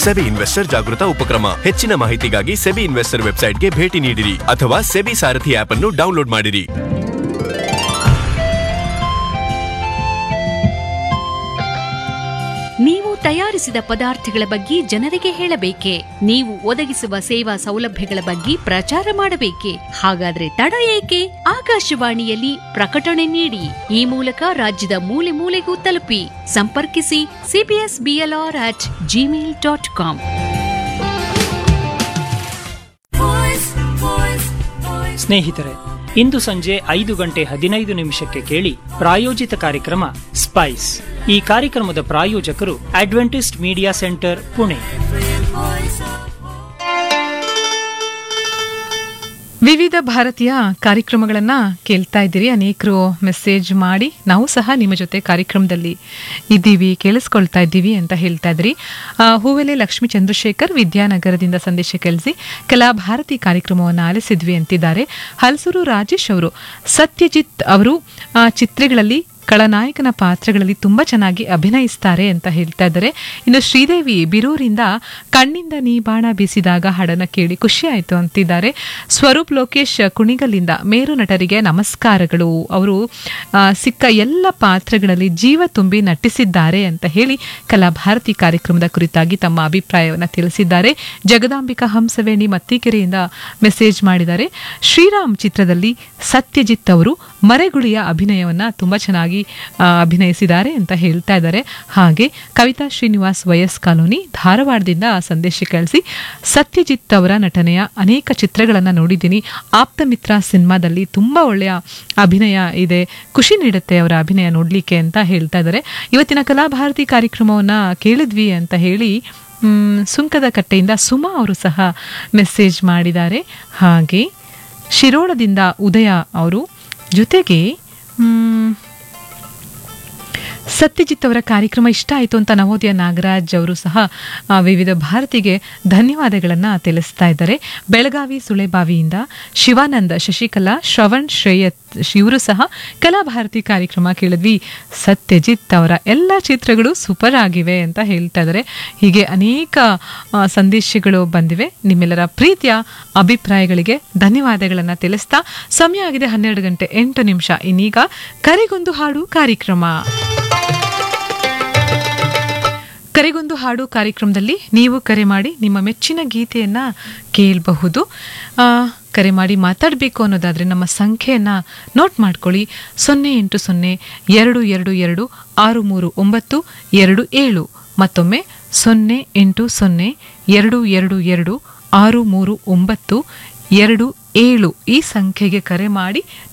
SEBI investor ಜಾಗೃತ ಉಪಕ್ರಮ ಹೆಚ್ಚಿನ ಮಾಹಿತಿಗಾಗಿ ಸೆಬಿ ಇನ್ವೆಸ್ಟರ್ ವೆಬ್ಸೈಟ್ಗೆ ಭೇಟಿ ನೀಡಿರಿ ಅಥವಾ ಸೆಬಿ ಸಾರಥಿ ಆಪ್ ಅನ್ನು ಡೌನ್ಲೋಡ್ ಮಾಡಿರಿ ನೀವು ತಯಾರಿಸಿದ ಪದಾರ್ಥಗಳ ಬಗ್ಗೆ ಜನರಿಗೆ ಹೇಳಬೇಕೆ ನೀವು ಒದಗಿಸುವ ಸೇವಾ ಸೌಲಭ್ಯಗಳ ಬಗ್ಗೆ ಪ್ರಚಾರ ಮಾಡಬೇಕೆ ಹಾಗಾದ್ರೆ ತಡ ಏಕೆ ಆಕಾಶವಾಣಿಯಲ್ಲಿ ಪ್ರಕಟಣೆ ನೀಡಿ ಈ ಮೂಲಕ ರಾಜ್ಯದ ಮೂಲೆ ಮೂಲೆಗೂ ತಲುಪಿ ಸಂಪರ್ಕಿಸಿ CBS BLR at Gmail dot com ಸ್ನೇಹಿತರೆ ಇಂದು ಸಂಜೆ ಐದು ಗಂಟೆ ಹದಿನೈದು ನಿಮಿಷಕ್ಕೆ ಕೇಳಿ ಪ್ರಾಯೋಜಿತ ಕಾರ್ಯಕ್ರಮ ಸ್ಪೈಸ್ ಈ ಕಾರ್ಯಕ್ರಮದ ಪ್ರಾಯೋಜಕರು ಅಡ್ವೆಂಟಿಸ್ಟ್ ಮೀಡಿಯಾ ಸೆಂಟರ್ ಪುಣೆ ವಿವಿಧ ಭಾರತೀಯ ಕಾರ್ಯಕ್ರಮಗಳನ್ನ ಕೇಳ್ತಾ ಇದ್ದೀರಿ ಅನೇಕರು ಮೆಸೇಜ್ ಮಾಡಿ ನಾವು ಸಹ ನಿಮ್ಮ ಜೊತೆ ಕಾರ್ಯಕ್ರಮದಲ್ಲಿ ಇದ್ದೀವಿ ಕೇಳಿಸ್ಕೊಳ್ತಾ ಇದ್ದೀವಿ ಅಂತ ಹೇಳ್ತಾ ಇದ್ರಿ ಆ, ಹೂವೆಲೆ ಲಕ್ಷ್ಮೀ ಚಂದ್ರಶೇಖರ್ ವಿದ್ಯಾನಗರದಿಂದ ಸಂದೇಶ ಕಳಿಸಿ ಕಲಾ ಭಾರತಿ ಕಾರ್ಯಕ್ರಮವನ್ನು ಆಲಿಸಿದ್ವಿ ಅಂತಿದ್ದಾರೆ ಹಲಸೂರು ರಾಜೇಶ್ ಅವರು ಸತ್ಯಜಿತ್ ಅವರು ಆ, ಚಿತ್ರಗಳಲ್ಲಿ ಖಳನಾಯಕನ ಪಾತ್ರಗಳಲ್ಲಿ ತುಂಬಾ ಚೆನ್ನಾಗಿ ಅಭಿನಯಿಸ್ತಾರೆ ಅಂತ ಹೇಳ್ತಾ ಇದ್ದಾರೆ ಇನ್ನು ಶ್ರೀದೇವಿ ಬಿರೂರಿಂದ ಕಣ್ಣಿಂದ ನೀ ಬಾಣ ಬೀಸಿದಾಗ ಹಾಡನ್ನ ಕೇಳಿ ಖುಷಿ ಆಯ್ತು ಅಂತಿದ್ದಾರೆ ಸ್ವರೂಪ್ ಲೋಕೇಶ್ ಕುಣಿಗಲ್ಲಿಂದ ಮೇರು ನಟರಿಗೆ ನಮಸ್ಕಾರಗಳು ಅವರು ಆ, ಸಿಕ್ಕ ಎಲ್ಲ ಪಾತ್ರಗಳಲ್ಲಿ ಜೀವ ತುಂಬಿ ನಟಿಸಿದ್ದಾರೆ ಅಂತ ಹೇಳಿ ಕಲಾಭಾರತಿ ಕಾರ್ಯಕ್ರಮದ ಕುರಿತಾಗಿ ತಮ್ಮ ಅಭಿಪ್ರಾಯವನ್ನು ತಿಳಿಸಿದ್ದಾರೆ ಜಗದಾಂಬಿಕಾ ಹಂಸವೇಣಿ ಮತ್ತಿಕೆರೆಯಿಂದ ಮೆಸೇಜ್ ಮಾಡಿದ್ದಾರೆ ಶ್ರೀರಾಮ್ ಚಿತ್ರದಲ್ಲಿ ಸತ್ಯಜಿತ್ ಅವರು ಮರೆಗುಳಿಯ ಅಭಿನಯವನ್ನ ತುಂಬಾ ಚೆನ್ನಾಗಿ ಆ, ಅಭಿನಯಿಸಿದ್ದಾರೆ ಅಂತ ಹೇಳ್ತಾ ಇದ್ದಾರೆ ಹಾಗೆ ಕವಿತಾ ಶ್ರೀನಿವಾಸ್ ವಯಸ್ ಕಾಲೋನಿ ಧಾರವಾಡದಿಂದ ಸಂದೇಶ ಕಳಿಸಿ ಸತ್ಯಜಿತ್ ಅವರ ನಟನೆಯ ಅನೇಕ ಚಿತ್ರಗಳನ್ನ ನೋಡಿದ್ದೀನಿ ಆಪ್ತ ಮಿತ್ರ ಸಿನಿಮಾದಲ್ಲಿ ತುಂಬಾ ಒಳ್ಳೆಯ ಅಭಿನಯ ಇದೆ ಖುಷಿ ನೀಡುತ್ತೆ ಅವರ ಅಭಿನಯ ನೋಡ್ಲಿಕ್ಕೆ ಅಂತ ಹೇಳ್ತಾ ಇದ್ದಾರೆ ಇವತ್ತಿನ ಕಲಾಭಾರತಿ ಕಾರ್ಯಕ್ರಮವನ್ನ ಕೇಳಿದ್ವಿ ಅಂತ ಹೇಳಿ ಮ್, ಸುಂಕದ ಕಟ್ಟೆಯಿಂದ ಸುಮಾ ಅವರು ಸಹ ಮೆಸೇಜ್ ಮಾಡಿದ್ದಾರೆ ಹಾಗೆ ಶಿರೋಳದಿಂದ ಉದಯ ಅವರು ಜೊತೆಗೆ ಮ್, ಸತ್ಯಜಿತ್ ಅವರ ಕಾರ್ಯಕ್ರಮ ಇಷ್ಟ ಆಯಿತು ಅಂತ ನವೋದಯ ನಾಗರಾಜ್ ಅವರು ಸಹ ಆ, ವಿವಿಧ ಭಾರತಿಗೆ ಧನ್ಯವಾದಗಳನ್ನು ತಿಳಿಸ್ತಾ ಇದ್ದಾರೆ ಬೆಳಗಾವಿ ಸುಳೆಬಾವಿಯಿಂದ ಶಿವಾನಂದ ಶಶಿಕಲಾ ಶ್ರವಣ್ ಶ್ರೇಯತ್ ಇವರು ಸಹ ಕಲಾಭಾರತಿ ಕಾರ್ಯಕ್ರಮ ಕೇಳಿದ್ವಿ ಸತ್ಯಜಿತ್ ಅವರ ಎಲ್ಲ ಚಿತ್ರಗಳು ಸೂಪರ್ ಆಗಿವೆ ಅಂತ ಹೇಳ್ತಾ ಇದ್ದಾರೆ ಹೀಗೆ ಅನೇಕ ಆ, ಸಂದೇಶಗಳು ಬಂದಿವೆ ನಿಮ್ಮೆಲ್ಲರ ಪ್ರೀತಿಯ ಅಭಿಪ್ರಾಯಗಳಿಗೆ ಧನ್ಯವಾದಗಳನ್ನು ತಿಳಿಸ್ತಾ ಸಮಯ ಆಗಿದೆ ಹನ್ನೆರಡು ಗಂಟೆ ಎಂಟು ನಿಮಿಷ ಇನ್ನೀಗ ಕರೆಗೊಂದು ಹಾಡು ಕಾರ್ಯಕ್ರಮ ಕರೆಗೊಂದು ಹಾಡು ಕಾರ್ಯಕ್ರಮದಲ್ಲಿ ನೀವು ಕರೆ ಮಾಡಿ ನಿಮ್ಮ ಮೆಚ್ಚಿನ ಗೀತೆಯನ್ನ ಕೇಳಬಹುದು ಆ, ಕರೆ ಮಾಡಿ ಮಾತಾಡಬೇಕು ಅನ್ನೋದಾದ್ರೆ ನಮ್ಮ ಸಂಖ್ಯೆಯನ್ನ ನೋಟ್ ಮಾಡ್ಕೊಳ್ಳಿ ಸೊನ್ನೆ ಎಂಟು ಸೊನ್ನೆ ಎರಡು ಎರಡು ಎರಡು ಆರು ಮೂರು ಒಂಬತ್ತು ಎರಡು ಏಳು ಮತ್ತೊಮ್ಮೆ ಸೊನ್ನೆ ಎಂಟು ಸೊನ್ನೆ ಎರಡು ಎರಡು ಎರಡು ಆರು ಮೂರು ಒಂಬತ್ತು ಎರಡು ಏಳು ಈ ಸಂಖ್ಯೆಗೆ ಕರೆ ಮಾಡಿ